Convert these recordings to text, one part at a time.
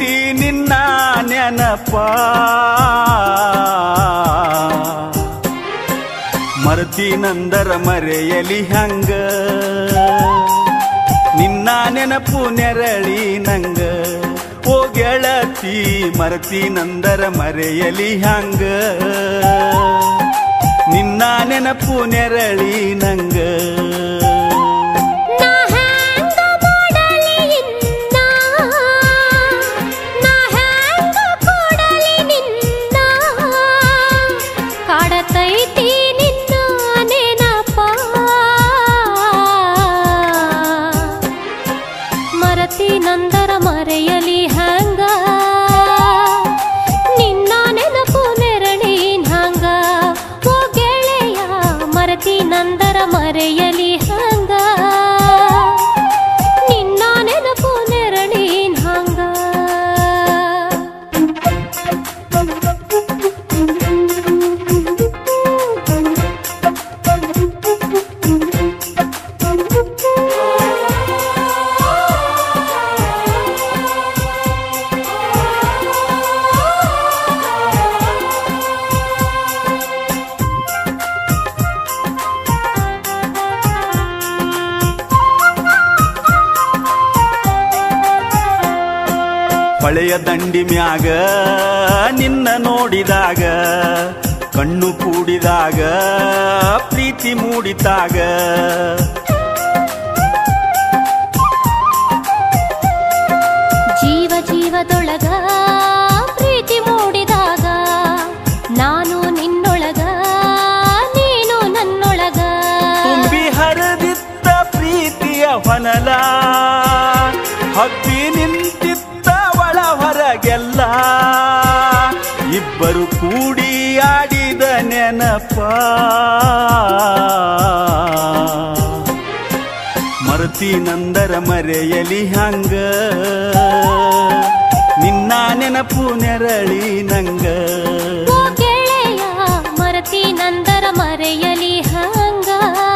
ನಿನ್ನ ನೆನಪ ಮರ್ತೀನಂದರ ಮರೆಯಲಿ ಹಂಗ ನಿನ್ನ ನೆನಪು ನೆರಳಿ ನಂಗ ಓ ಗೆಳತಿ ಮರ್ತೀನಂದರ ಮರೆಯಲಿ ಹಂಗ ನಿನ್ನ ನೆನಪು ನೆರಳಿ ನಂಗ ನಾ ಹ್ಯಾಂಗ ಮಾಡಲಿ ಇನ್ನ ನಾ ಹ್ಯಾಂಗ ಕೊಡಲಿ ನಿನ್ನ ಕಾಡತೈತಿ ನಿನ್ನ ನೆನಪ ಮರತಿ ನಂದರ ಮರೆಯಲಿ ಹ್ಯಾಂಗ ನಿನ್ನ ನೆನಪು ನೆರಳಿನ ಹಂಗ ಓ ಗೆಳೆಯ ಮರತಿ ನಂದರ ಮರೆಯಲಿ ಹಂಗ ನಿನ್ನ ನೆನಪು ನೆರಳಿನ ಹಂಗ ಹೊಳೆಯ ದಂಡಿ ಮ್ಯಾಗ ನಿನ್ನ ನೋಡಿದಾಗ ಕಣ್ಣು ಕೂಡಿದಾಗ ಪ್ರೀತಿ ಮೂಡಿತಾಗ ಜೀವ ಜೀವದೊಳಗ ಪ್ರೀತಿ ಮೂಡಿದಾಗ ನಾನು ನಿನ್ನೊಳಗ ನೀನು ನನ್ನೊಳಗ ತುಂಬಿ ಹರಿದಿತ್ತ ಪ್ರೀತಿಯ ಹೊನಲ ಹಬ್ಬಿ ನಿಂತಿತ್ತ ಒಳ ಹೊರಗೆಲ್ಲ ಇಬ್ಬರು ಕೂಡಿ ಆಡಿದ ನೆನಪ ಮರತಿ ನಂದರ ಮರೆಯಲಿ ಹಂಗ ನಿನ್ನ ನೆನಪು ನೆರಳಿ ನಂಗ ಓ ಗೆಳೆಯ ಮರತಿ ನಂದರ ಮರೆಯಲಿ ಹಂಗ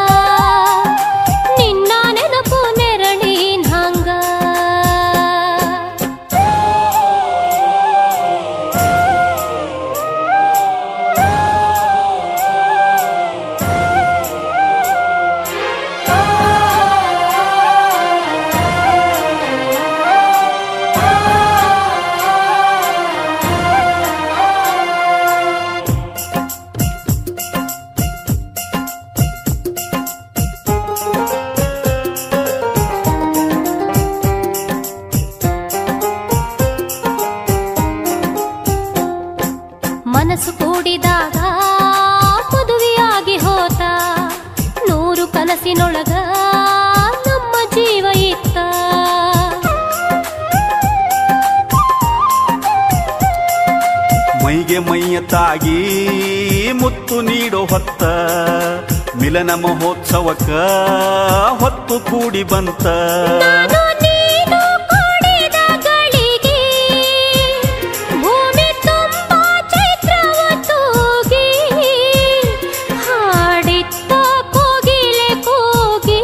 ನಿನ್ನ ನೆನಪು ನೆರಳಿನ ಹಂಗ ಮನಸ್ಸು ಕೂಡಿದಾಗ ಮದುವೆಯಾಗಿ ಹೋತ ನೂರು ಕನಸಿನೊಳಗ ನಮ್ಮ ಜೀವ ಇತ್ತ ಮೈಗೆ ಮೈಯ ತಾಗಿ ಮುತ್ತು ನೀಡೋ ಹೊತ್ತ ಮಿಲನ ಮಹೋತ್ಸವಕ್ಕ ಹೊತ್ತು ಕೂಡಿ ಬಂತ ನಾನು ನೀನು ಕೂಡಿದ ಗಳಿಗೆ ಭೂಮಿ ತುಂಬ ಚೈತ್ರವ ತೂಗಿ ಹಾಡಿತ್ತ ಕೋಗಿಲೆ ಕೂಗಿ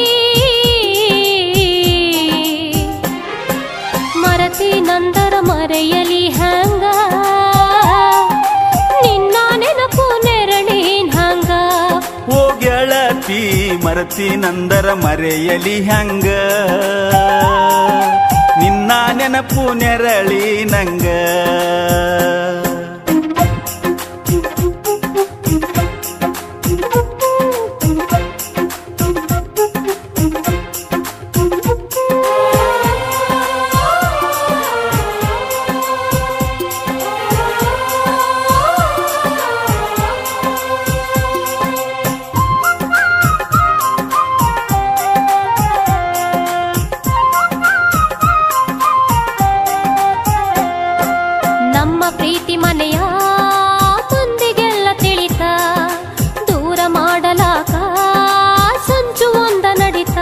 ಮರತಿ ನಂದರ ಮರೆಯಲಿ ಹಂಗ ನಿನ್ನ ನೆನಪು ನೆರಳಿನ ಹಂಗ ಓ ಗೆಳತಿ ಮರತಿ ನಂದರ ಮರೆಯಲಿ ಹಂಗ ನಿನ್ನ ನೆನಪು ನೆರಳಿ ನಂಗ ನಮ್ಮ ಪ್ರೀತಿ ಮನೆಯ ಮಂದಿಗೆಲ್ಲ ತಿಳಿತ ದೂರ ಮಾಡಲಾಕ ಸಂಚು ಒಂದ ನಡಿತ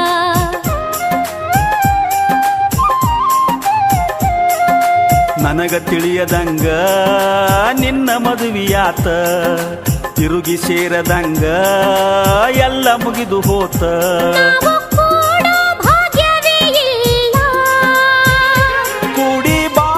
ನನಗ ತಿಳಿಯದಂಗ ನಿನ್ನ ಮದುವೆಯಾತ ತಿರುಗಿ ಸೇರದಂಗ ಎಲ್ಲ ಮುಗಿದು ಹೋತ ನಾವು ಕೂಡ ಭಾಗ್ಯವೇ ಇಲ್ಲ ಕೂಡಿ ಬಾ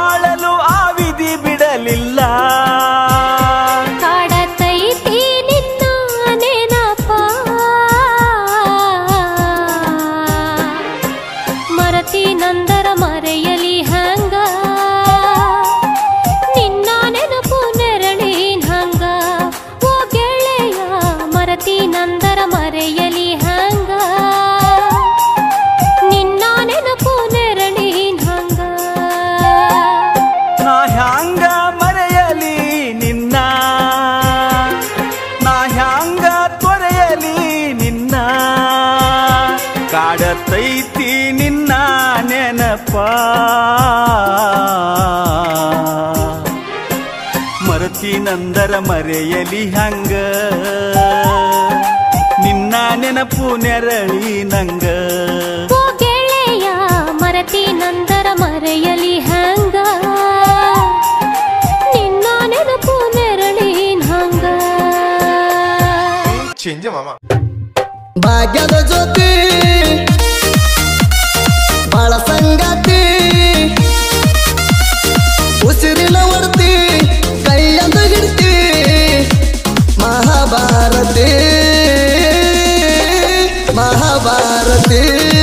ಮರಿತೀನಂದರ ಮರೆಯಲಿ ಹಂಗ ನಿನ್ನ ನೆನಪು ನೆರಳಿ ನಂಗ ಓ ಗೆಳೆಯ ಮರತಿ ನಂದರ ಮರೆಯಲಿ ಹಂಗ ನಿನ್ನ ನೆನಪು ನೆರಳಿನ ಹಂಗ ಚೇಂಜ್ ಮಾಮ ಭಾಗ್ಯದ ಜ್ಯೋತಿ ಬಾಳ ಸಂಗಾತಿ ಉಸಿರಿನ ಒಡ್ತಿ ಕೈಯಂದು ಹಿಡ್ತಿ ಮಹಾಭಾರತಿ ಮಹಾಭಾರತಿ